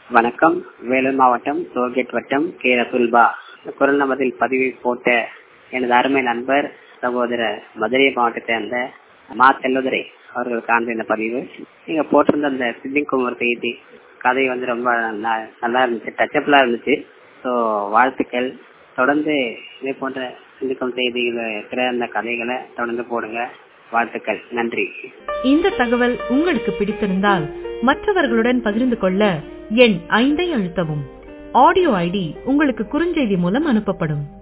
வணக்கம் வேலூர் மாவட்டம் டோல்கேட் வட்டம் கே ரசுல்பா குரல் நமதில் பதிவை போட்ட எனது அருமை நண்பர் சகோதரர் மதுரை மாவட்டத்தை சேர்ந்த மா செல்வதுரை அவர்களுக்கான இந்த பதிவு நீங்க போட்டிருந்த அந்த சித்திக்கும் ஒரு செய்தி கதை வந்து ரொம்ப ந- நல்லா இருந்துச்சு டச்சபிளா இருந்துச்சு ஸோ வாழ்த்துக்கள் தொடர்ந்து இதே போன்ற சிந்திக்கும் செய்திகள் இருக்கிற அந்த கதைகளை தொடர்ந்து போடுங்க வாழ்த்துக்கள் நன்றி இந்த தகவல் உங்களுக்கு பிடித்திருந்தால் மற்றவர்களுடன் பகிர்ந்து கொள்ள எண் ஐந்தை அழுத்தவும் ஆடியோ ஐடி உங்களுக்கு குறுஞ்செய்தி மூலம் அனுப்பப்படும்